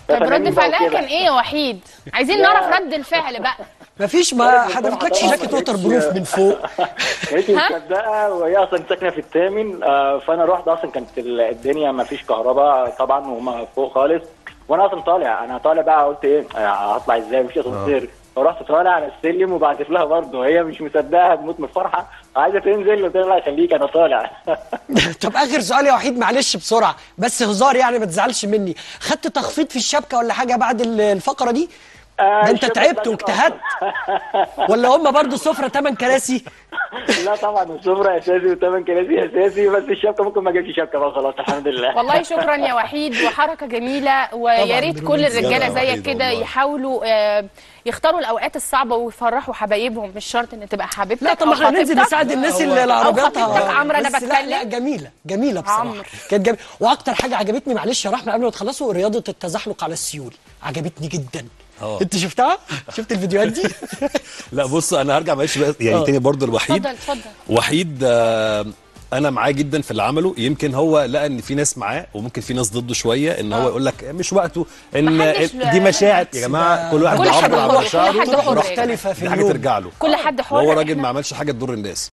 طب رد فنانين بقى فعلها وكده. كان ايه يا وحيد عايزين لا. نعرف رد الفعل بقى مفيش ما حضرتكش طبعاً جاكيت ما ووتر كانتش- بروف من فوق كانت مصدقه وهي اصلا ساكنه في الثامن آه، فانا رحت اصلا كانت ال- الدنيا ما فيش كهرباء طبعا وما فوق خالص وانا اصلا طالع انا طالع بقى قلت ايه آه، هطلع ازاي مفيش اسانسير فرحت طالع على السلم وبعتت لها برضه هي مش مصدقه بتموت من الفرحه عايزه تنزل قلت لها لا خليك انا طالع طب اخر سؤال يا وحيد معلش بسرعه بس هزار يعني ما تزعلش مني خدت تخفيض في الشبكه ولا حاجه بعد ال- الفقره دي آه، ده انت الشبكة تعبت بتاعتي واجتهدت ولا هم برضو سفره تمن كراسي لا طبعا السفره اساسي والثمن كراسي اساسي بس الشبكه ممكن ما اجيبش شبكه بقى خلاص الحمد لله والله شكرا يا وحيد وحركه جميله ويا طبعاً ريت بدون كل انسان. الرجاله جدع زيك وحيد كده والله. يحاولوا آه، يختاروا الاوقات الصعبه ويفرحوا حبايبهم مش شرط ان تبقى حبيبتك لا طب أو ما احنا ننزل خطيبتك. نساعد الناس هو- اللي أو عربياتها خطيبتك عمرو أنا بس لا لا بتكلم. جميله جميله بصراحه عمرو. كانت جميله واكتر حاجه عجبتني معلش يا رحمه قبل ما تخلصوا رياضه التزحلق على السيول عجبتني جدا اه. انت شفتها شفت الفيديوهات دي لا بص انا هرجع معلش بقى يعني اه. تاني برضه الوحيد اتفضل اتفضل وحيد آه، انا معاه جدا في اللي عمله يمكن هو لقى ان في ناس معاه وممكن في ناس ضده شويه ان هو يقول لك مش وقته ان محدش دي مشاعر يا جماعه كل واحد كل حد بيعبر حر، عن كل مشاعره حد حر. براحته. مختلفة في دي حاجه اليوم. ترجع له كل حد حر وهو راجل إحنا- ما عملش حاجه تضر الناس